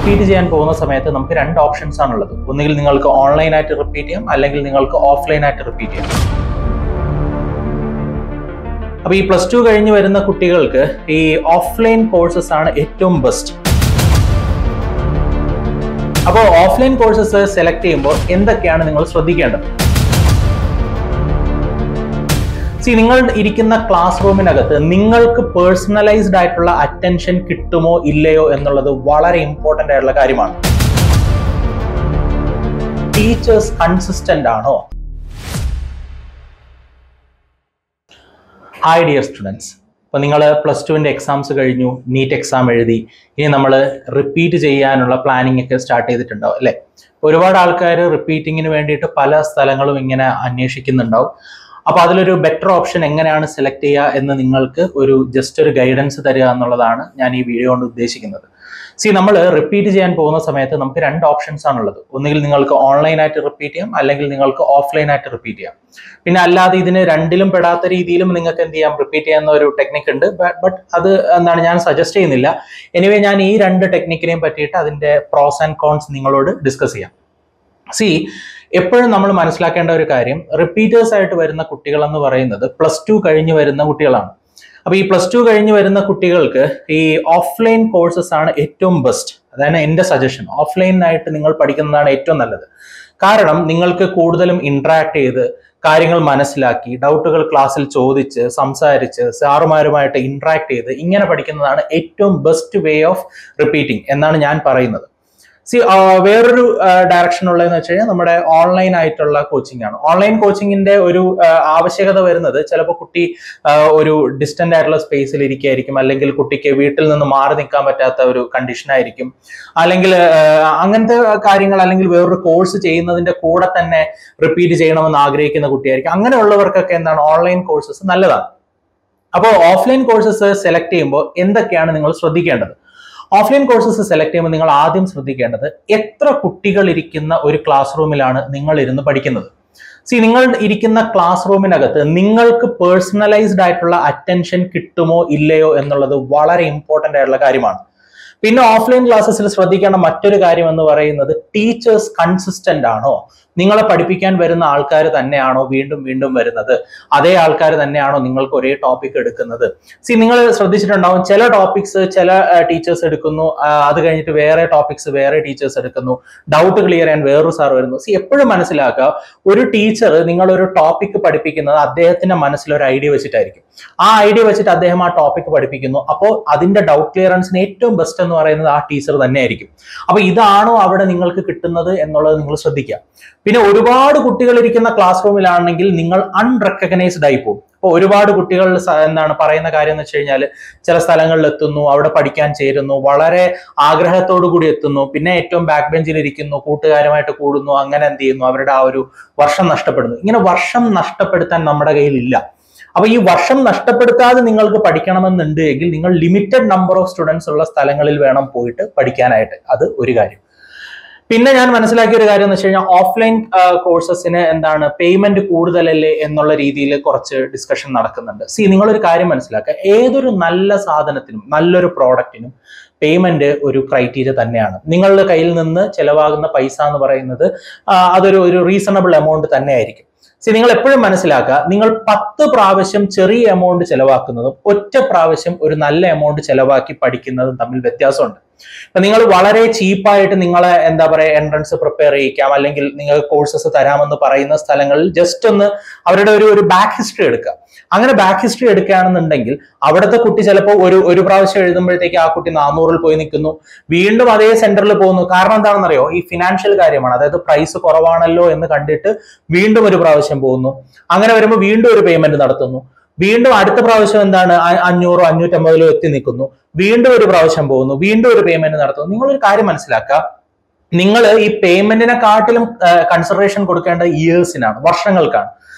repeat ചെയ്യാൻ പോകുന്ന സമയത്ത് നമുക്ക് രണ്ട് ഓപ്ഷൻസ് ആണുള്ളത് ഒന്നുകിൽ നിങ്ങൾക്ക് ഓൺലൈൻ ആയിട്ട് റിപ്പീറ്റ് ചെയ്യാം അല്ലെങ്കിൽ നിങ്ങൾക്ക് ഓഫ്ലൈൻ ആയിട്ട് റിപ്പീറ്റ് ചെയ്യാം അപ്പൊ ഈ പ്ലസ് ടു കഴിഞ്ഞ് വരുന്ന കുട്ടികൾക്ക് ഈ ഓഫ്ലൈൻ കോഴ്സസ് ആണ് ഏറ്റവും ബെസ്റ്റ് അപ്പോൾ ഓഫ്ലൈൻ കോഴ്സസ് സെലക്ട് ചെയ്യുമ്പോൾ എന്തൊക്കെയാണ് നിങ്ങൾ ശ്രദ്ധിക്കേണ്ടത് സി നിങ്ങൾ ഇരിക്കുന്ന ക്ലാസ് റൂമിനകത്ത് നിങ്ങൾക്ക് പേഴ്സണലൈസ്ഡ് ആയിട്ടുള്ള അറ്റൻഷൻ കിട്ടുമോ ഇല്ലയോ എന്നുള്ളത് വളരെ ഇമ്പോർട്ടന്റ് ആയിട്ടുള്ള കാര്യമാണ് ടീച്ചേഴ്സ് കൺസിസ്റ്റന്റ് ആണോ ഹായ് ഡിയർ സ്റ്റുഡൻസ് അപ്പോൾ നിങ്ങൾ പ്ലസ് ടുവിൻ്റെ എക്സാംസ് കഴിഞ്ഞു നീറ്റ് എക്സാം എഴുതി ഇനി നമ്മൾ റിപ്പീറ്റ് ചെയ്യാനുള്ള പ്ലാനിങ് ഒക്കെ സ്റ്റാർട്ട് ചെയ്തിട്ടുണ്ടാവും അല്ലേ ഒരുപാട് ആൾക്കാർ റിപ്പീറ്റിങ്ങിന് വേണ്ടിയിട്ട് പല സ്ഥലങ്ങളും ഇങ്ങനെ അന്വേഷിക്കുന്നുണ്ടാവും അപ്പോൾ അതിലൊരു ബെറ്റർ ഓപ്ഷൻ എങ്ങനെയാണ് സെലക്ട് ചെയ്യുക എന്ന് നിങ്ങൾക്ക് ഒരു ജസ്റ്റ് ഒരു ഗൈഡൻസ് തരിക എന്നുള്ളതാണ് ഞാൻ ഈ വീഡിയോ കൊണ്ട് ഉദ്ദേശിക്കുന്നത് സി നമ്മൾ റിപ്പീറ്റ് ചെയ്യാൻ പോകുന്ന സമയത്ത് നമുക്ക് രണ്ട് ഓപ്ഷൻസ് ആണുള്ളത് ഒന്നുകിൽ നിങ്ങൾക്ക് ഓൺലൈൻ ആയിട്ട് റിപ്പീറ്റ് ചെയ്യാം അല്ലെങ്കിൽ നിങ്ങൾക്ക് ഓഫ്ലൈൻ ആയിട്ട് റിപ്പീറ്റ് ചെയ്യാം പിന്നെ അല്ലാതെ ഇതിന് രണ്ടിലും പെടാത്ത രീതിയിലും നിങ്ങൾക്ക് എന്ത് ചെയ്യാം റിപ്പീറ്റ് ചെയ്യുന്ന ഒരു ടെക്നിക്ക് ഉണ്ട് ബട്ട് അത് എന്താണ് ഞാൻ സജസ്റ്റ് ചെയ്യുന്നില്ല എനിവേ ഞാൻ ഈ രണ്ട് ടെക്നിക്കിനെയും പറ്റിയിട്ട് അതിന്റെ പ്രോസ് ആൻഡ് കോൺസ് നിങ്ങളോട് ഡിസ്കസ് ചെയ്യാം സി എപ്പോഴും നമ്മൾ മനസ്സിലാക്കേണ്ട ഒരു കാര്യം റിപ്പീറ്റേഴ്സ് ആയിട്ട് വരുന്ന കുട്ടികൾ എന്ന് പറയുന്നത് പ്ലസ് ടു കഴിഞ്ഞ് വരുന്ന കുട്ടികളാണ് അപ്പൊ ഈ പ്ലസ് ടു കഴിഞ്ഞ് വരുന്ന കുട്ടികൾക്ക് ഈ ഓഫ്ലൈൻ കോഴ്സസ് ആണ് ഏറ്റവും ബെസ്റ്റ് അതാണ് എൻ്റെ സജഷൻ ഓഫ്ലൈനായിട്ട് നിങ്ങൾ പഠിക്കുന്നതാണ് ഏറ്റവും നല്ലത് കാരണം നിങ്ങൾക്ക് കൂടുതലും ഇന്ററാക്ട് ചെയ്ത് കാര്യങ്ങൾ മനസ്സിലാക്കി ഡൗട്ടുകൾ ക്ലാസ്സിൽ ചോദിച്ച് സംസാരിച്ച് സാറുമാരുമായിട്ട് ഇന്ററാക്ട് ചെയ്ത് ഇങ്ങനെ പഠിക്കുന്നതാണ് ഏറ്റവും ബെസ്റ്റ് വേ ഓഫ് റിപ്പീറ്റിംഗ് എന്നാണ് ഞാൻ പറയുന്നത് സി വേറൊരു ഡയറക്ഷൻ ഉള്ളതെന്ന് വെച്ച് കഴിഞ്ഞാൽ നമ്മുടെ ഓൺലൈൻ ആയിട്ടുള്ള കോച്ചിങ് ആണ് ഓൺലൈൻ കോച്ചിങ്ങിന്റെ ഒരു ആവശ്യകത വരുന്നത് ചിലപ്പോൾ കുട്ടി ഒരു ഡിസ്റ്റന്റ് ആയിട്ടുള്ള സ്പേസിൽ ഇരിക്കുകയായിരിക്കും അല്ലെങ്കിൽ കുട്ടിക്ക് വീട്ടിൽ നിന്ന് മാറി നിൽക്കാൻ പറ്റാത്ത ഒരു കണ്ടീഷൻ ആയിരിക്കും അല്ലെങ്കിൽ അങ്ങനത്തെ കാര്യങ്ങൾ അല്ലെങ്കിൽ വേറൊരു കോഴ്സ് ചെയ്യുന്നതിന്റെ കൂടെ തന്നെ റിപ്പീറ്റ് ചെയ്യണമെന്ന് ആഗ്രഹിക്കുന്ന കുട്ടിയായിരിക്കും അങ്ങനെയുള്ളവർക്കൊക്കെ എന്താണ് ഓൺലൈൻ കോഴ്സസ് നല്ലതാണ് അപ്പോൾ ഓഫ്ലൈൻ കോഴ്സസ് സെലക്ട് ചെയ്യുമ്പോൾ എന്തൊക്കെയാണ് നിങ്ങൾ ശ്രദ്ധിക്കേണ്ടത് ഓഫ്ലൈൻ കോഴ്സസ് സെലക്ട് ചെയ്യുമ്പോൾ നിങ്ങൾ ആദ്യം ശ്രദ്ധിക്കേണ്ടത് എത്ര കുട്ടികൾ ഇരിക്കുന്ന ഒരു ക്ലാസ് റൂമിലാണ് നിങ്ങൾ ഇരുന്ന് പഠിക്കുന്നത് സി നിങ്ങൾ ഇരിക്കുന്ന ക്ലാസ് റൂമിനകത്ത് നിങ്ങൾക്ക് പേഴ്സണലൈസ്ഡ് ആയിട്ടുള്ള അറ്റൻഷൻ കിട്ടുമോ ഇല്ലയോ എന്നുള്ളത് വളരെ ഇമ്പോർട്ടന്റ് ആയിട്ടുള്ള കാര്യമാണ് പിന്നെ ഓഫ്ലൈൻ ക്ലാസ്സസിൽ ശ്രദ്ധിക്കേണ്ട മറ്റൊരു കാര്യം എന്ന് പറയുന്നത് ടീച്ചേഴ്സ് കൺസിസ്റ്റന്റ് ആണോ നിങ്ങളെ പഠിപ്പിക്കാൻ വരുന്ന ആൾക്കാർ തന്നെയാണോ വീണ്ടും വീണ്ടും വരുന്നത് അതേ ആൾക്കാർ തന്നെയാണോ നിങ്ങൾക്ക് ഒരേ ടോപ്പിക് എടുക്കുന്നത് സി നിങ്ങൾ ശ്രദ്ധിച്ചിട്ടുണ്ടാവും ചില ടോപ്പിക്സ് ചില ടീച്ചേഴ്സ് എടുക്കുന്നു അത് കഴിഞ്ഞിട്ട് വേറെ ടോപ്പിക്സ് വേറെ ടീച്ചേഴ്സ് എടുക്കുന്നു ഡൗട്ട് ക്ലിയർ ചെയ്യാൻ വേറൊരു സാർ വരുന്നു സി എപ്പോഴും മനസ്സിലാക്കുക ഒരു ടീച്ചർ നിങ്ങൾ ഒരു ടോപ്പിക് പഠിപ്പിക്കുന്നത് അദ്ദേഹത്തിന്റെ മനസ്സിൽ ഒരു ഐഡിയ വെച്ചിട്ടായിരിക്കും ആ ഐഡിയ വെച്ചിട്ട് അദ്ദേഹം ആ ടോപ്പിക് പഠിപ്പിക്കുന്നു അപ്പോൾ അതിന്റെ ഡൗട്ട് ക്ലിയറൻസിന് ഏറ്റവും ബെസ്റ്റ് എന്ന് പറയുന്നത് ആ ടീച്ചർ തന്നെയായിരിക്കും അപ്പൊ ഇതാണോ അവിടെ നിങ്ങൾക്ക് കിട്ടുന്നത് എന്നുള്ളത് നിങ്ങൾ ശ്രദ്ധിക്കുക പിന്നെ ഒരുപാട് കുട്ടികൾ ഇരിക്കുന്ന ക്ലാസ് റൂമിലാണെങ്കിൽ നിങ്ങൾ അൺറെക്കഗ്നൈസ്ഡ് ആയി പോകും അപ്പോൾ ഒരുപാട് കുട്ടികൾ എന്താണ് പറയുന്ന കാര്യം എന്ന് വെച്ച് കഴിഞ്ഞാൽ ചില സ്ഥലങ്ങളിൽ എത്തുന്നു അവിടെ പഠിക്കാൻ ചേരുന്നു വളരെ ആഗ്രഹത്തോടു കൂടി എത്തുന്നു പിന്നെ ഏറ്റവും ബാക്ക് ബെഞ്ചിൽ ഇരിക്കുന്നു കൂട്ടുകാരുമായിട്ട് കൂടുന്നു അങ്ങനെ എന്ത് ചെയ്യുന്നു അവരുടെ ആ ഒരു വർഷം നഷ്ടപ്പെടുന്നു ഇങ്ങനെ വർഷം നഷ്ടപ്പെടുത്താൻ നമ്മുടെ കയ്യിലില്ല അപ്പൊ ഈ വർഷം നഷ്ടപ്പെടുത്താതെ നിങ്ങൾക്ക് പഠിക്കണമെന്നുണ്ട് എങ്കിൽ നിങ്ങൾ ലിമിറ്റഡ് നമ്പർ ഓഫ് സ്റ്റുഡൻസ് ഉള്ള സ്ഥലങ്ങളിൽ വേണം പോയിട്ട് പഠിക്കാനായിട്ട് അത് ഒരു കാര്യം പിന്നെ ഞാൻ മനസ്സിലാക്കിയ ഒരു കാര്യം എന്ന് വെച്ച് കഴിഞ്ഞാൽ ഓഫ്ലൈൻ കോഴ്സസിന് എന്താണ് പേയ്മെന്റ് കൂടുതലല്ലേ എന്നുള്ള രീതിയിൽ കുറച്ച് ഡിസ്കഷൻ നടക്കുന്നുണ്ട് സി നിങ്ങളൊരു കാര്യം മനസ്സിലാക്കുക ഏതൊരു നല്ല സാധനത്തിനും നല്ലൊരു പ്രോഡക്റ്റിനും പേയ്മെന്റ് ഒരു ക്രൈറ്റീരിയ തന്നെയാണ് നിങ്ങളുടെ കയ്യിൽ നിന്ന് ചെലവാകുന്ന പൈസ എന്ന് പറയുന്നത് അതൊരു ഒരു റീസണബിൾ എമൗണ്ട് തന്നെ ആയിരിക്കും സി നിങ്ങൾ എപ്പോഴും മനസ്സിലാക്കുക നിങ്ങൾ പത്ത് പ്രാവശ്യം ചെറിയ എമൗണ്ട് ചെലവാക്കുന്നതും ഒറ്റ പ്രാവശ്യം ഒരു നല്ല എമൗണ്ട് ചെലവാക്കി പഠിക്കുന്നതും തമ്മിൽ വ്യത്യാസമുണ്ട് ഇപ്പൊ നിങ്ങൾ വളരെ ചീപ്പായിട്ട് നിങ്ങളെ എന്താ പറയുക എൻട്രൻസ് പ്രിപ്പയർ ചെയ്യിക്കാം അല്ലെങ്കിൽ നിങ്ങൾ കോഴ്സസ് തരാമെന്ന് പറയുന്ന സ്ഥലങ്ങളിൽ ജസ്റ്റ് ഒന്ന് അവരുടെ ഒരു ഒരു ബാക്ക് ഹിസ്റ്ററി എടുക്കുക അങ്ങനെ ബാക്ക് ഹിസ്റ്ററി എടുക്കുകയാണെന്നുണ്ടെങ്കിൽ അവിടുത്തെ കുട്ടി ചിലപ്പോൾ ഒരു ഒരു പ്രാവശ്യം എഴുതുമ്പോഴത്തേക്ക് ആ കുട്ടി നാനൂറിൽ പോയി നിൽക്കുന്നു വീണ്ടും അതേ സെന്ററിൽ പോകുന്നു കാരണം എന്താണെന്നറിയോ ഈ ഫിനാൻഷ്യൽ കാര്യമാണ് അതായത് പ്രൈസ് കുറവാണല്ലോ എന്ന് കണ്ടിട്ട് വീണ്ടും ഒരു പ്രാവശ്യം പോകുന്നു അങ്ങനെ വരുമ്പോൾ വീണ്ടും ഒരു പേയ്മെന്റ് നടത്തുന്നു വീണ്ടും അടുത്ത പ്രാവശ്യം എന്താണ് അഞ്ഞൂറോ അഞ്ഞൂറ്റമ്പതിലോ എത്തി നിൽക്കുന്നു വീണ്ടും ഒരു പ്രാവശ്യം പോകുന്നു വീണ്ടും ഒരു പേയ്മെന്റ് നടത്തുന്നു നിങ്ങളൊരു കാര്യം മനസ്സിലാക്കുക നിങ്ങൾ ഈ പേയ്മെന്റിനെക്കാട്ടിലും കൺസിഡറേഷൻ കൊടുക്കേണ്ട ഇയേഴ്സിനാണ് വർഷങ്ങൾക്കാണ്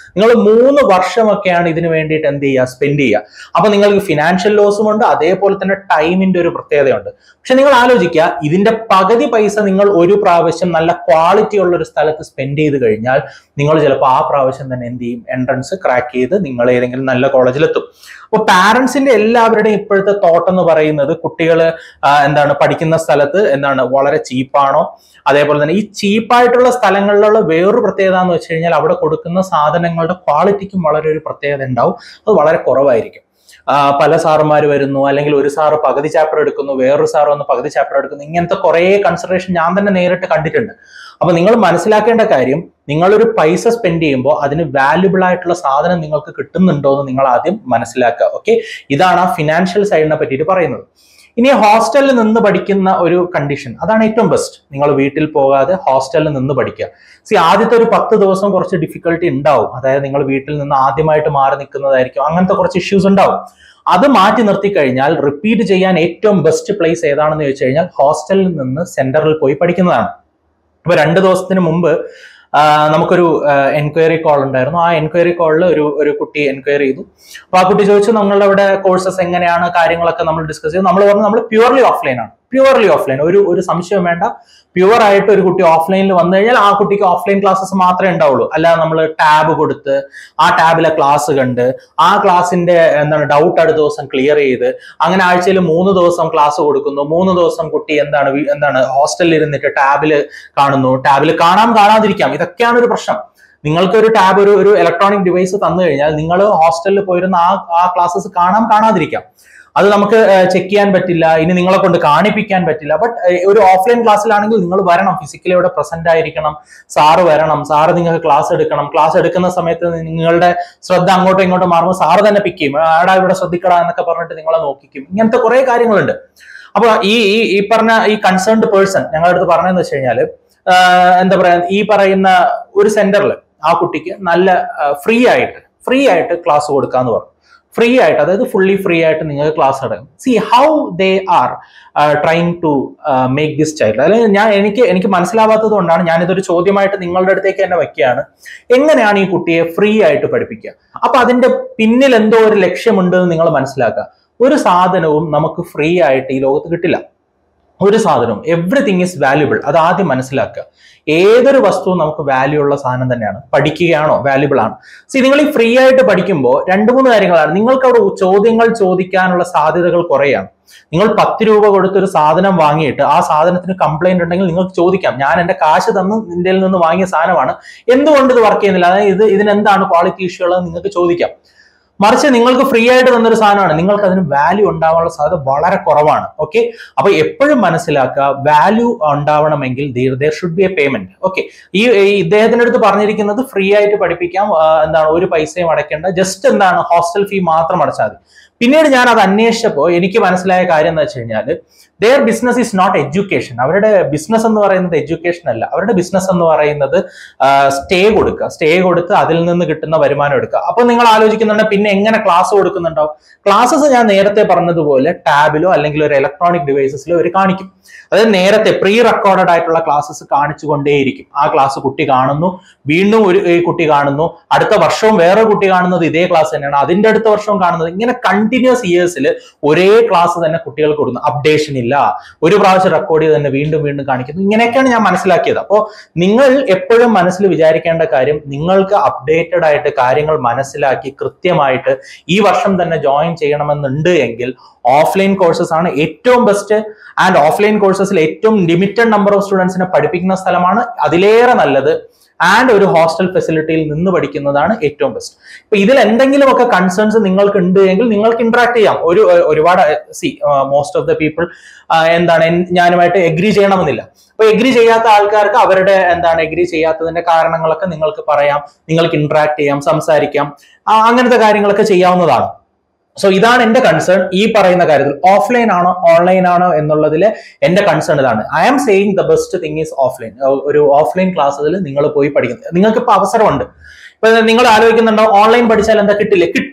നിങ്ങൾ മൂന്ന് വർഷമൊക്കെയാണ് ഇതിന് വേണ്ടിയിട്ട് എന്ത് ചെയ്യുക സ്പെൻഡ് ചെയ്യുക അപ്പൊ നിങ്ങൾക്ക് ഫിനാൻഷ്യൽ ലോസും ഉണ്ട് അതേപോലെ തന്നെ ടൈമിന്റെ ഒരു പ്രത്യേകതയുണ്ട് പക്ഷെ നിങ്ങൾ ആലോചിക്കുക ഇതിന്റെ പകുതി പൈസ നിങ്ങൾ ഒരു പ്രാവശ്യം നല്ല ക്വാളിറ്റി ഉള്ള ഒരു സ്ഥലത്ത് സ്പെൻഡ് ചെയ്ത് കഴിഞ്ഞാൽ നിങ്ങൾ ചിലപ്പോൾ ആ പ്രാവശ്യം തന്നെ എന്ത് ചെയ്യും എൻട്രൻസ് ക്രാക്ക് ചെയ്ത് നിങ്ങൾ ഏതെങ്കിലും നല്ല കോളേജിലെത്തും അപ്പോൾ പാരന്റ്സിന്റെ എല്ലാവരുടെയും ഇപ്പോഴത്തെ തോട്ട് എന്ന് പറയുന്നത് കുട്ടികൾ എന്താണ് പഠിക്കുന്ന സ്ഥലത്ത് എന്താണ് വളരെ ചീപ്പാണോ അതേപോലെ തന്നെ ഈ ചീപ്പായിട്ടുള്ള സ്ഥലങ്ങളിലുള്ള വേറൊരു പ്രത്യേകത എന്ന് വെച്ച് കഴിഞ്ഞാൽ അവിടെ കൊടുക്കുന്ന സാധനങ്ങളുടെ ക്വാളിറ്റിക്കും വളരെ ഒരു പ്രത്യേകത ഉണ്ടാവും അത് വളരെ കുറവായിരിക്കും ആ, പല സാറുമാർ വരുന്നു അല്ലെങ്കിൽ ഒരു സാറ് പകുതി ചാപ്റ്റർ എടുക്കുന്നു വേറൊരു സാർ വന്ന് പകുതി ചാപ്റ്റർ എടുക്കുന്നു ഇങ്ങനത്തെ കുറേ കൺസിഡറേഷൻ ഞാൻ തന്നെ നേരിട്ട് കണ്ടിട്ടുണ്ട് അപ്പൊ നിങ്ങൾ മനസ്സിലാക്കേണ്ട കാര്യം നിങ്ങളൊരു പൈസ സ്പെൻഡ് ചെയ്യുമ്പോൾ അതിന് വാല്യുബിൾ ആയിട്ടുള്ള സാധനം നിങ്ങൾക്ക് കിട്ടുന്നുണ്ടോ എന്ന് നിങ്ങൾ ആദ്യം മനസ്സിലാക്കുക ഓക്കെ ഇതാണ് ആ ഫിനാൻഷ്യൽ സൈഡിനെ പറ്റിയിട്ട് പറയുന്നത് ഇനി ഹോസ്റ്റലിൽ നിന്ന് പഠിക്കുന്ന ഒരു കണ്ടീഷൻ അതാണ് ഏറ്റവും ബെസ്റ്റ് നിങ്ങൾ വീട്ടിൽ പോകാതെ ഹോസ്റ്റലിൽ നിന്ന് പഠിക്കുക സി ആദ്യത്തെ ഒരു പത്ത് ദിവസം കുറച്ച് ഡിഫിക്കൽട്ടി ഉണ്ടാവും അതായത് നിങ്ങൾ വീട്ടിൽ നിന്ന് ആദ്യമായിട്ട് മാറി നിൽക്കുന്നതായിരിക്കും അങ്ങനത്തെ കുറച്ച് ഇഷ്യൂസ് ഉണ്ടാവും അത് മാറ്റി നിർത്തി കഴിഞ്ഞാൽ റിപ്പീറ്റ് ചെയ്യാൻ ഏറ്റവും ബെസ്റ്റ് പ്ലേസ് ഏതാണെന്ന് ചോദിച്ചു കഴിഞ്ഞാൽ ഹോസ്റ്റലിൽ നിന്ന് സെന്ററിൽ പോയി പഠിക്കുന്നതാണ് ഇപ്പൊ രണ്ട് ദിവസത്തിന് മുമ്പ് ആ, നമുക്കൊരു എൻക്വയറി കോൾ ഉണ്ടായിരുന്നു ആ എൻക്വയറി കോളിൽ ഒരു ഒരു കുട്ടി എൻക്വയറി ചെയ്തു അപ്പൊ ആ കുട്ടി ചോദിച്ചു നമ്മളുടെ അവിടെ കോഴ്സസ് എങ്ങനെയാണ് കാര്യങ്ങളൊക്കെ നമ്മൾ ഡിസ്കസ് ചെയ്തു നമ്മൾ പറഞ്ഞു നമ്മൾ പ്യുവർലി ഓഫ്ലൈൻ ആണ് പ്യുവർലി ഓഫ്ലൈൻ ഒരു ഒരു സംശയം വേണ്ട പ്യുവർ ആയിട്ട് ഒരു കുട്ടി ഓഫ്ലൈനിൽ വന്നു കഴിഞ്ഞാൽ ആ കുട്ടിക്ക് ഓഫ്ലൈൻ ക്ലാസ്സസ് മാത്രമേ ഉണ്ടാവുള്ളൂ അല്ലാതെ നമ്മൾ ടാബ് കൊടുത്ത് ആ ടാബിലെ ക്ലാസ് കണ്ട് ആ ക്ലാസ്സിന്റെ എന്താണ് ഡൗട്ട് അടുത്ത ദിവസം ക്ലിയർ ചെയ്ത് അങ്ങനെ ആഴ്ചയിൽ മൂന്ന് ദിവസം ക്ലാസ് കൊടുക്കുന്നു മൂന്ന് ദിവസം കുട്ടി എന്താണ് വീ- എന്താണ് ഹോസ്റ്റലിൽ ഇരുന്നിട്ട് ടാബിൽ കാണുന്നു ടാബിൽ കാണാം കാണാതിരിക്കാം ഇതൊക്കെയാണ് ഒരു പ്രശ്നം നിങ്ങൾക്ക് ഒരു ടാബ് ഒരു ഒരു ഇലക്ട്രോണിക് ഡിവൈസ് തന്നു കഴിഞ്ഞാൽ നിങ്ങൾ ഹോസ്റ്റലിൽ പോയിരുന്ന ആ ആ ക്ലാസ്സസ് കാണാം കാണാതിരിക്കാം അത് നമുക്ക് ചെക്ക് ചെയ്യാൻ പറ്റില്ല ഇനി നിങ്ങളെ കൊണ്ട് കാണിപ്പിക്കാൻ പറ്റില്ല ബട്ട് ഒരു ഓഫ്ലൈൻ ക്ലാസ്സിലാണെങ്കിൽ നിങ്ങൾ വരണം ഫിസിക്കലി ഇവിടെ പ്രസന്റ് ആയിരിക്കണം സാറ് വരണം സാറ് നിങ്ങൾക്ക് ക്ലാസ് എടുക്കണം ക്ലാസ് എടുക്കുന്ന സമയത്ത് നിങ്ങളുടെ ശ്രദ്ധ അങ്ങോട്ടും ഇങ്ങോട്ടും മാറുമ്പോൾ സാറ് തന്നെ പിക്ക് ചെയ്യും ആടാ ഇവിടെ ശ്രദ്ധിക്കടാ എന്നൊക്കെ പറഞ്ഞിട്ട് നിങ്ങളെ നോക്കിക്കും ഇങ്ങനത്തെ കുറെ കാര്യങ്ങളുണ്ട് അപ്പൊ ഈ ഈ ഈ പറഞ്ഞ ഈ കൺസേൺഡ് പേഴ്സൺ ഞങ്ങളുടെ അടുത്ത് പറഞ്ഞതെന്ന് വെച്ച് കഴിഞ്ഞാല് ആഹ് എന്താ പറയാ ഈ പറയുന്ന ഒരു സെന്ററിൽ ആ കുട്ടിക്ക് നല്ല ഫ്രീ ആയിട്ട് ഫ്രീ ആയിട്ട് ക്ലാസ് കൊടുക്കാന്ന് പറഞ്ഞു ഫ്രീ ആയിട്ട് അതായത് ഫുള്ളി ഫ്രീ ആയിട്ട് നിങ്ങൾക്ക് ക്ലാസ് എടുക്കാം see how they are trying to make this child അതായത് ഞാൻ എനിക്ക് എനിക്ക് മനസ്സിലാവാത്തത് കൊണ്ടാണ് ഞാൻ ഇതൊരു ചോദ്യമായിട്ട് നിങ്ങളുടെ അടുത്തേക്ക് തന്നെ വെക്കുകയാണ് എങ്ങനെയാണ് ഈ കുട്ടിയെ ഫ്രീ ആയിട്ട് പഠിപ്പിക്കുക അപ്പൊ അതിന്റെ പിന്നിൽ എന്തോ ഒരു ലക്ഷ്യമുണ്ട് എന്ന് നിങ്ങൾ മനസ്സിലാക്കുക ഒരു സാധനവും നമുക്ക് ഫ്രീ ആയിട്ട് ഈ ലോകത്ത് കിട്ടില്ല ഒരു സാധനവും എവറിത്തിങ് ഈസ് വാല്യുബിൾ അത് ആദ്യം മനസ്സിലാക്കുക ഏതൊരു വസ്തുവും നമുക്ക് വാല്യൂ ഉള്ള സാധനം തന്നെയാണ് പഠിക്കുകയാണോ വാല്യുബിൾ ആണ് സി നിങ്ങൾ ഈ ഫ്രീ ആയിട്ട് പഠിക്കുമ്പോൾ രണ്ട് മൂന്ന് കാര്യങ്ങളാണ് നിങ്ങൾക്ക് അവിടെ ചോദ്യങ്ങൾ ചോദിക്കാനുള്ള സാധ്യതകൾ കുറയാണ് നിങ്ങൾ പത്ത് രൂപ കൊടുത്തൊരു സാധനം വാങ്ങിയിട്ട് ആ സാധനത്തിന് കംപ്ലൈന്റ് ഉണ്ടെങ്കിൽ നിങ്ങൾക്ക് ചോദിക്കാം ഞാൻ എന്റെ കാശ് തന്ന് നിന്റെ നിന്ന് വാങ്ങിയ സാധനമാണ് എന്തുകൊണ്ട് ഇത് വർക്ക് ചെയ്യുന്നില്ല അതായത് ഇത് ഇതിനെന്താണ് ക്വാളിറ്റി ഇഷ്യൂ ഉള്ളത് നിങ്ങൾക്ക് ചോദിക്കാം മറിച്ച് നിങ്ങൾക്ക് ഫ്രീ ആയിട്ട് തന്നൊരു സാധനമാണ് നിങ്ങൾക്ക് അതിന് വാല്യൂ ഉണ്ടാവാനുള്ള സാധ്യത വളരെ കുറവാണ് ഓക്കെ അപ്പൊ എപ്പോഴും മനസ്സിലാക്കുക വാല്യൂ ഉണ്ടാവണമെങ്കിൽ there should be a payment okay ഈ ഈ ഇദ്ദേഹത്തിന്റെ അടുത്ത് പറഞ്ഞിരിക്കുന്നത് ഫ്രീ ആയിട്ട് പഠിപ്പിക്കാം ആ, എന്താണ് ഒരു പൈസയും അടയ്ക്കേണ്ട ജസ്റ്റ് എന്താണ് ഹോസ്റ്റൽ ഫീ മാത്രം അടച്ചാൽ മതി പിന്നീട് ഞാൻ അത് അന്വേഷിച്ചപ്പോൾ എനിക്ക് മനസ്സിലായ കാര്യം എന്ന് വെച്ച് കഴിഞ്ഞാൽ their business is not education അവരുടെ ബിസിനസ് എന്ന് പറയുന്നത് എഡ്യൂക്കേഷൻ അല്ല അവരുടെ ബിസിനസ് എന്ന് പറയുന്നത് സ്റ്റേ കൊടുക്കുക സ്റ്റേ കൊടുത്ത് അതിൽ നിന്ന് കിട്ടുന്ന വരുമാനം എടുക്കുക അപ്പൊ നിങ്ങൾ ആലോചിക്കുന്നുണ്ട് പിന്നെ എങ്ങനെ ക്ലാസ് കൊടുക്കുന്നുണ്ടാവും ക്ലാസ്സസ് ഞാൻ നേരത്തെ പറഞ്ഞതുപോലെ ടാബിലോ അല്ലെങ്കിൽ ഒരു ഇലക്ട്രോണിക് ഡിവൈസസിലോ അവർ കാണിക്കും അതായത് നേരത്തെ പ്രീ റെക്കോർഡഡ് ആയിട്ടുള്ള ക്ലാസ്സസ് കാണിച്ചുകൊണ്ടേയിരിക്കും ആ ക്ലാസ് കുട്ടി കാണുന്നു വീണ്ടും ഒരു ഈ കുട്ടി കാണുന്നു അടുത്ത വർഷവും വേറെ കുട്ടി കാണുന്നത് ഇതേ ക്ലാസ് തന്നെയാണ് അതിന്റെ അടുത്ത വർഷവും കാണുന്നത് ഇങ്ങനെ കണ്ടിന്യൂസ് ഇയേഴ്സിൽ ഒരേ ക്ലാസ് തന്നെ കുട്ടികൾക്ക് കൊടുക്കുന്നു അപ്ഡേഷൻ ഇല്ല ഒരു പ്രാവശ്യം റെക്കോർഡ് ചെയ്ത് തന്നെ വീണ്ടും വീണ്ടും കാണിക്കുന്നു ഇങ്ങനെയൊക്കെയാണ് ഞാൻ മനസ്സിലാക്കിയത് അപ്പോൾ നിങ്ങൾ എപ്പോഴും മനസ്സിൽ വിചാരിക്കേണ്ട കാര്യം നിങ്ങൾക്ക് അപ്ഡേറ്റഡ് ആയിട്ട് കാര്യങ്ങൾ മനസ്സിലാക്കി കൃത്യമായിട്ട് ഈ വർഷം തന്നെ ജോയിൻ ചെയ്യണമെന്നുണ്ട് എങ്കിൽ ഓഫ്ലൈൻ കോഴ്സസ് ആണ് ഏറ്റവും ബെസ്റ്റ് ആൻഡ് ഓഫ്ലൈൻ കോഴ്സസിൽ ഏറ്റവും ലിമിറ്റഡ് നമ്പർ ഓഫ് സ്റ്റുഡൻസിനെ പഠിപ്പിക്കുന്ന സ്ഥലമാണ് അതിലേറെ നല്ലത് ആൻഡ് ഒരു ഹോസ്റ്റൽ ഫെസിലിറ്റിയിൽ നിന്ന് പഠിക്കുന്നതാണ് ഏറ്റവും ബെസ്റ്റ് ഇപ്പൊ ഇതിൽ എന്തെങ്കിലുമൊക്കെ കൺസേൺസ് നിങ്ങൾക്ക് ഉണ്ട് എങ്കിൽ നിങ്ങൾക്ക് ഇന്ററാക്ട് ചെയ്യാം ഒരു ഒരുപാട് see most of the people എന്താണ് എൻ- ഞാനുമായിട്ട് എഗ്രി ചെയ്യണമെന്നില്ല അപ്പൊ എഗ്രി ചെയ്യാത്ത ആൾക്കാർക്ക് അവരുടെ എന്താണ് എഗ്രി ചെയ്യാത്തതിന്റെ കാരണങ്ങളൊക്കെ നിങ്ങൾക്ക് പറയാം നിങ്ങൾക്ക് ഇന്ററാക്ട് ചെയ്യാം സംസാരിക്കാം ആ, അങ്ങനത്തെ കാര്യങ്ങളൊക്കെ ചെയ്യാവുന്നതാണ് സോ ഇതാണ് എന്റെ കൺസേൺ ഈ പറയുന്ന കാര്യത്തിൽ ഓഫ്ലൈൻ ആണോ ഓൺലൈൻ ആണോ എന്നുള്ളതിൽ എന്റെ കൺസേൺ ഇതാണ് I am saying the best thing is offline ഒരു ഓഫ്ലൈൻ ക്ലാസ്സിൽ നിങ്ങൾ പോയി പഠിക്കുന്നത് നിങ്ങൾക്ക് ഇപ്പൊ അവസരമുണ്ട് ഇപ്പൊ നിങ്ങൾ ആലോചിക്കുന്നുണ്ടോ ഓൺലൈൻ പഠിച്ചാൽ എന്താ കിട്ടില്ലേ കിട്ടും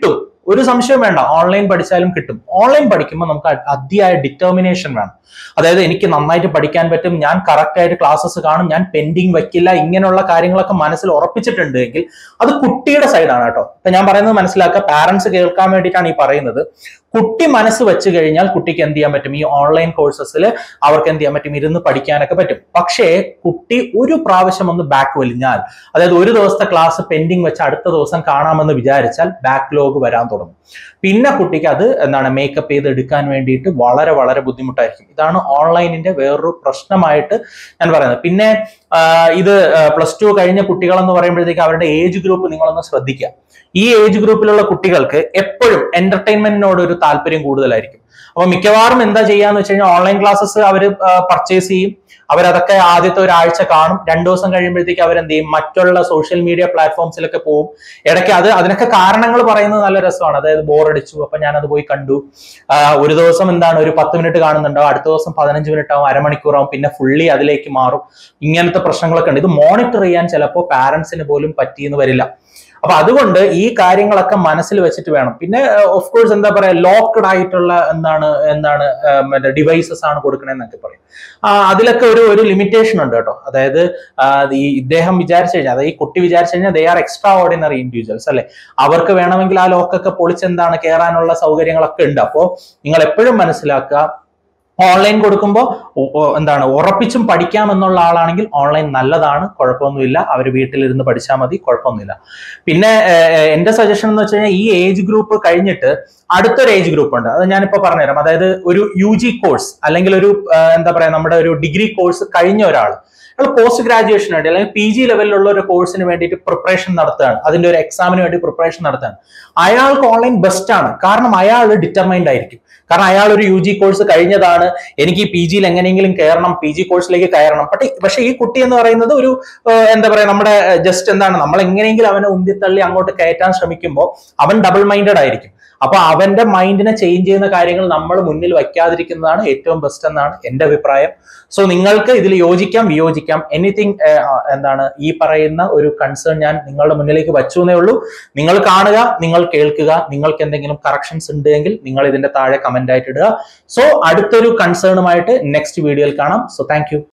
ഒരു സംശയം വേണ്ട ഓൺലൈൻ പഠിച്ചാലും കിട്ടും ഓൺലൈൻ പഠിക്കുമ്പോൾ നമുക്ക് അ- അതിയായ ഡിറ്റർമിനേഷൻ വേണം അതായത് എനിക്ക് നന്നായിട്ട് പഠിക്കാൻ പറ്റും ഞാൻ കറക്റ്റ് ആയിട്ട് ക്ലാസ്സസ് കാണും ഞാൻ പെൻഡിങ് വെക്കില്ല ഇങ്ങനെയുള്ള കാര്യങ്ങളൊക്കെ മനസ്സിൽ ഉറപ്പിച്ചിട്ടുണ്ട് എങ്കിൽ അത് കുട്ടിയുടെ സൈഡാണ് കേട്ടോ ഇപ്പൊ ഞാൻ പറയുന്നത് മനസ്സിലാക്കുക പാരന്റ്സ് കേൾക്കാൻ വേണ്ടിയിട്ടാണ് ഈ പറയുന്നത് കുട്ടി മനസ്സ് വെച്ച് കഴിഞ്ഞാൽ കുട്ടിക്ക് എന്ത് ചെയ്യാൻ പറ്റും ഈ ഓൺലൈൻ കോഴ്സസിൽ അവർക്ക് എന്ത് ചെയ്യാൻ പറ്റും ഇരുന്ന് പഠിക്കാനൊക്കെ പറ്റും പക്ഷേ കുട്ടി ഒരു പ്രാവശ്യം ഒന്ന് ബാക്ക് വലിഞ്ഞാൽ അതായത് ഒരു ദിവസത്തെ ക്ലാസ് പെൻഡിങ് വെച്ച് അടുത്ത ദിവസം കാണാമെന്ന് വിചാരിച്ചാൽ ബാക്ക്ലോഗ് വരാൻ തുടങ്ങും പിന്നെ കുട്ടിക്ക് അത് എന്താണ് മേക്കപ്പ് ചെയ്ത് എടുക്കാൻ വേണ്ടിയിട്ട് വളരെ വളരെ ബുദ്ധിമുട്ടായിരിക്കും ഇതാണ് ഓൺലൈനിന്റെ വേറൊരു പ്രശ്നമായിട്ട് ഞാൻ പറയുന്നത് പിന്നെ ആ, ഇത് പ്ലസ് ടു കഴിഞ്ഞ കുട്ടികൾ എന്ന് പറയുമ്പോഴത്തേക്ക് അവരുടെ ഏജ് ഗ്രൂപ്പ് നിങ്ങളൊന്ന് ശ്രദ്ധിക്കുക ഈ ഏജ് ഗ്രൂപ്പിലുള്ള കുട്ടികൾക്ക് എപ്പോഴും എന്റർടൈൻമെന്റിനോട് ഒരു താല്പര്യം കൂടുതലായിരിക്കും അപ്പൊ മിക്കവാറും എന്താ ചെയ്യാന്ന് വെച്ച് കഴിഞ്ഞാൽ ഓൺലൈൻ ക്ലാസ്സസ് അവർ പർച്ചേസ് ചെയ്യും അവരതൊക്കെ ആദ്യത്തെ ഒരാഴ്ച കാണും രണ്ടു ദിവസം കഴിയുമ്പോഴത്തേക്ക് അവരെന്ത് ചെയ്യും മറ്റുള്ള സോഷ്യൽ മീഡിയ പ്ലാറ്റ്ഫോംസിലൊക്കെ പോകും ഇടയ്ക്ക് അത് അതിനൊക്കെ കാരണങ്ങൾ പറയുന്നത് നല്ല രസമാണ് അതായത് ബോറടിച്ചു അപ്പൊ ഞാൻ അത് പോയി കണ്ടു ആ, ഒരു ദിവസം എന്താണ് ഒരു പത്ത് മിനിറ്റ് കാണുന്നുണ്ടാവും അടുത്ത ദിവസം പതിനഞ്ച് മിനിറ്റ് ആവും അരമണിക്കൂറാവും പിന്നെ ഫുള്ളി അതിലേക്ക് മാറും ഇങ്ങനത്തെ പ്രശ്നങ്ങളൊക്കെ ഉണ്ട് ഇത് മോണിറ്റർ ചെയ്യാൻ ചിലപ്പോൾ പാരന്റ്സിന് പോലും പറ്റിയെന്ന് വരില്ല അപ്പൊ അതുകൊണ്ട് ഈ കാര്യങ്ങളൊക്കെ മനസ്സിൽ വെച്ചിട്ട് വേണം പിന്നെ ഓഫ് കോഴ്സ് എന്താ പറയാ ലോക്ക്ഡ് ആയിട്ടുള്ള എന്താണ് എന്താണ് ആ, മറ്റേ ഡിവൈസസ് ആണ് കൊടുക്കണമെന്നൊക്കെ പറയും ആ, അതിലൊക്കെ ഒരു ഒരു ലിമിറ്റേഷൻ ഉണ്ട് കേട്ടോ അതായത് ആ, ഈ ഇദ്ദേഹം വിചാരിച്ചു കഴിഞ്ഞാൽ അതായത് ഈ കുട്ടി വിചാരിച്ചു കഴിഞ്ഞാൽ they are extraordinary individuals അല്ലെ അവർക്ക് വേണമെങ്കിൽ ആ ലോക്കൊക്കെ പൊളിച്ചെന്താണ് കയറാനുള്ള സൗകര്യങ്ങളൊക്കെ ഉണ്ട് അപ്പോൾ നിങ്ങൾ എപ്പോഴും മനസ്സിലാക്കുക ഓൺലൈൻ കൊടുക്കുമ്പോൾ എന്താണ് ഉറപ്പിച്ചും പഠിക്കാം എന്നുള്ള ആളാണെങ്കിൽ ഓൺലൈൻ നല്ലതാണ് കുഴപ്പമൊന്നുമില്ല അവർ വീട്ടിലിരുന്ന് പഠിച്ചാൽ മതി കുഴപ്പമൊന്നുമില്ല പിന്നെ ഏഹ്, എന്റെ സജഷൻ എന്ന് വെച്ച് കഴിഞ്ഞാൽ ഈ ഏജ് ഗ്രൂപ്പ് കഴിഞ്ഞിട്ട് അടുത്തൊരു ഏജ് ഗ്രൂപ്പ് ഉണ്ട് അത് ഞാനിപ്പോ പറഞ്ഞുതരാം അതായത് ഒരു യു ജി കോഴ്സ് അല്ലെങ്കിൽ ഒരു ഏഹ്, എന്താ പറയാ നമ്മുടെ ഒരു ഡിഗ്രി കോഴ്സ് കഴിഞ്ഞ ഒരാൾ അയാൾ പോസ്റ്റ് ഗ്രാജുവേഷൻ വേണ്ടി അല്ലെങ്കിൽ പി ജി ലെവലിലുള്ള ഒരു കോഴ്സിന് വേണ്ടിയിട്ട് പ്രിപ്പറേഷൻ നടത്തുകയാണ് അതിന്റെ ഒരു എക്സാമിന് വേണ്ടി പ്രിപ്പറേഷൻ നടത്തുകയാണ് അയാൾക്ക് ഓൺലൈൻ ബെസ്റ്റ് ആണ് കാരണം അയാൾ ഡിറ്റർമൈൻഡ് ആയിരിക്കും കാരണം അയാൾ ഒരു യു ജി കോഴ്സ് കഴിഞ്ഞതാണ് എനിക്ക് ഈ പി ജിയിൽ എങ്ങനെയെങ്കിലും കയറണം പി ജി കോഴ്സിലേക്ക് കയറണം പക്ഷേ പക്ഷേ ഈ കുട്ടി എന്ന് പറയുന്നത് ഒരു ഏഹ്, എന്താ പറയാ നമ്മുടെ ജസ്റ്റ് എന്താണ് നമ്മൾ എങ്ങനെയെങ്കിലും അവനെ ഉന്തിത്തള്ളി അങ്ങോട്ട് കയറ്റാൻ ശ്രമിക്കുമ്പോൾ അവൻ ഡബിൾ മൈൻഡഡ് ആയിരിക്കും അപ്പൊ അവന്റെ മൈൻഡിനെ ചേഞ്ച് ചെയ്യുന്ന കാര്യങ്ങൾ നമ്മൾ മുന്നിൽ വയ്ക്കാതിരിക്കുന്നതാണ് ഏറ്റവും ബെസ്റ്റ് എന്നാണ് എന്റെ അഭിപ്രായം സോ നിങ്ങൾക്ക് ഇതിൽ യോജിക്കാം വിയോജിക്കാം എനിത്തിങ് എന്താണ് ഈ പറയുന്ന ഒരു കൺസേൺ ഞാൻ നിങ്ങളുടെ മുന്നിലേക്ക് വച്ചു എന്നേ ഉള്ളൂ നിങ്ങൾ കാണുക നിങ്ങൾ കേൾക്കുക നിങ്ങൾക്ക് എന്തെങ്കിലും കറക്ഷൻസ് ഉണ്ടെങ്കിൽ നിങ്ങൾ ഇതിന്റെ താഴെ കമന്റ് ആയിട്ട് ഇടുക സോ അടുത്തൊരു കൺസേണുമായിട്ട് നെക്സ്റ്റ് വീഡിയോയിൽ കാണാം സോ താങ്ക്